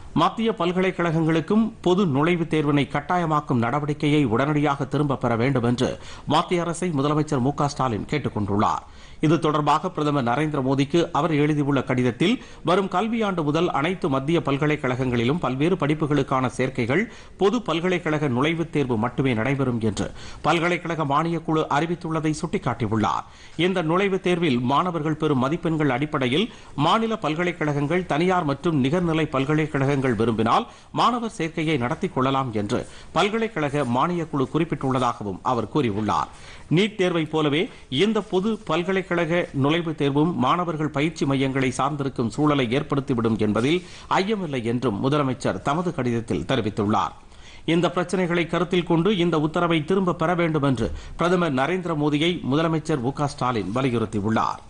மத்திய பல்கலைக்கழகங்களுக்கும் பொது நுழைவுத் தேர்வினை கட்டாயமாக்கும் நடவடிக்கையை உடனடியாக திரும்பப் பெற வேண்டும் என்று மத்திய அரசை முதலமைச்சர் மு க ஸ்டாலின் கேட்டுக் கொண்டுள்ளார் இது தொடர்பாக பிரதமர் நரேந்திர மோடிக்கு அவர் எழுதியுள்ள கடிதத்தில் வரும் கல்வியாண்டு முதல் அனைத்து மத்திய பல்கலைக்கழகங்களிலும் பல்வேறு படிப்புகளுக்கான சேர்க்கைகள் பொது பல்கலைக்கழக நுழைவுத் தேர்வு மட்டுமே நடைபெறும் என்று பல்கலைக்கழக மானியக் குழு அறிவித்துள்ளதை சுட்டிக்காட்டியுள்ளார் இந்த நுழைவுத் தேர்வில் மாணவர்கள் பெறும் மதிப்பெண்கள் அடிப்படையில் மாநில பல்கலைக்கழகங்கள் தனியார் மற்றும் நிகர்நிலை பல்கலைக்கழகங்கள் விரும்பினால் மாணவர் சேர்க்கையை நடத்திக் கொள்ளலாம் என்று பல்கலைக்கழக மானியக் குழு குறிப்பிட்டுள்ளதாகவும் அவர் கூறியுள்ளார் நீட் தேர்வை போலவே இந்த பொது பல்கலைக்கழக நுழைவுத் தேர்வும் மாணவர்கள் பயிற்சி மையங்களை சார்ந்திருக்கும் சூழலை ஏற்படுத்திவிடும் என்பதில் ஐயமில்லை என்றும் முதலமைச்சர் தமது கடிதத்தில் தெரிவித்துள்ளார் இந்த பிரச்சனைகளை கருத்தில் கொண்டு இந்த உத்தரவை திரும்ப பெற வேண்டும் என்று பிரதமர் நரேந்திர மோடியை முதலமைச்சர் மு க ஸ்டாலின் வலியுறுத்தியுள்ளார்